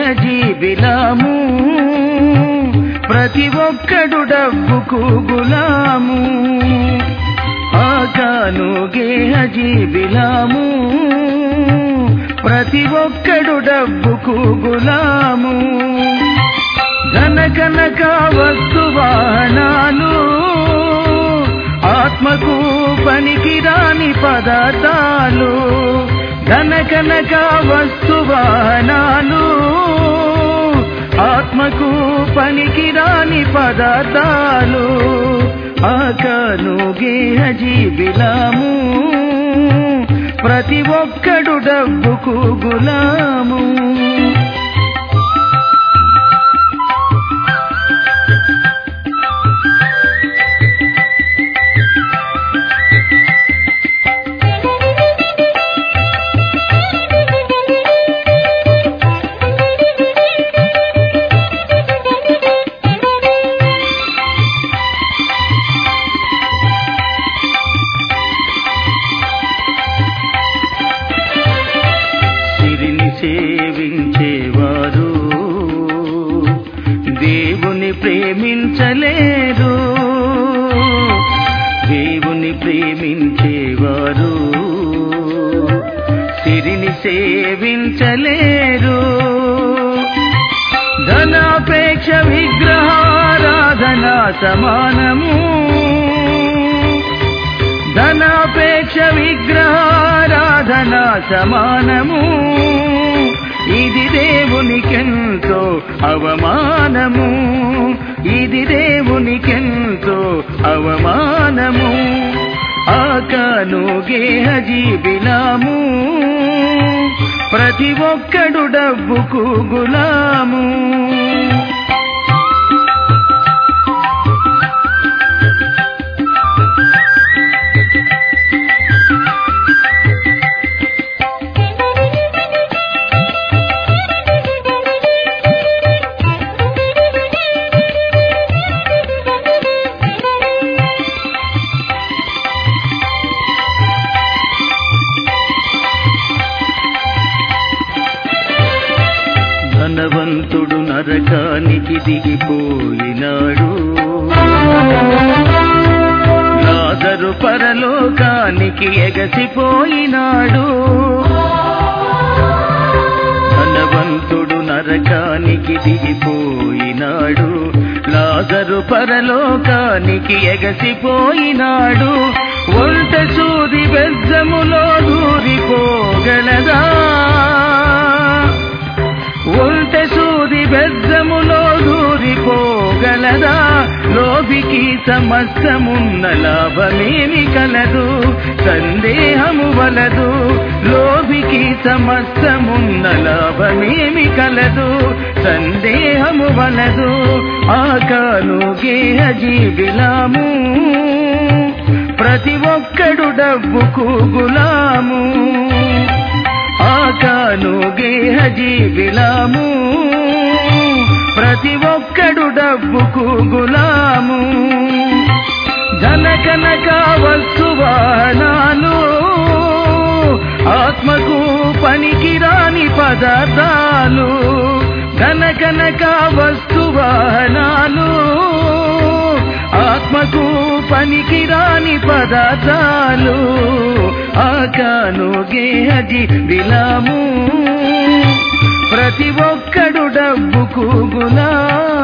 జీబిలాము ప్రతి ఒక్కడు డబ్బుకు గులాము ఆకాను గేహ జీబిలాము ప్రతి ఒక్కడు డబ్బుకు గులాము ధన కనక వస్తు వాహనాలు ఆత్మకు పనికిరాని పదార్థాలు ధన కనక వస్తు వాహనాలు ఆత్మకు పనికిరాని పదార్థాలు ఆకాను గేహ జీబిలాము ప్రతి ఒక్కడు డబ్బుకు గులాము సిరిని సేవించేవారు దేవుని ప్రేమించలేరు దేవుని ప్రేమించేవారు సిరిని సేవించలేరు ధనాపేక్ష విగ్రహారాధన సమానము ధనాపేక్ష విగ్రహారాధన సమానము ఇది దేవునికెంతో అవమానము ఇది దేవునికెంతో అవమానము ఆకాను గేహ జీబిలాము ప్రతి ఒక్కడు డబ్బుకు గులాము ధనవంతుడు నరకానికి దిగిపోయినాడు లాజరు పరలోకానికి ఎగసిపోయినాడు ధనవంతుడు నరకానికి దిగిపోయినాడు లాజరు పరలోకానికి ఎగసిపోయినాడు ఒంట సూది బెజ్జములో దూరిపోగలదా ఒంట సూది బెజ్జములో దూరిపోగలదా లోభికి సమస్తమున్న లాభమేమి కలదు సందేహము వలదు లోభికి సమస్తమున్న లాభమేమి కలదు సందేహము వలదు ఆకాను గేహ జీవిలాము ప్రతి ఒక్కడు డబ్బుకు గులాము ఆకాను గేహ జీవిలాము ప్రతి ఒక్కడు డబ్బుకు గులాము ధన కనక వస్తువానాలు ఆత్మకు పనికిరాని పదార్థాలు ధన కనక వస్తువానాలు ఆత్మకు పనికిరాని పదార్థాలు ఆకాను గేహజి విలాము ప్రతి ఒక్కడు డబ్బుకు గులాము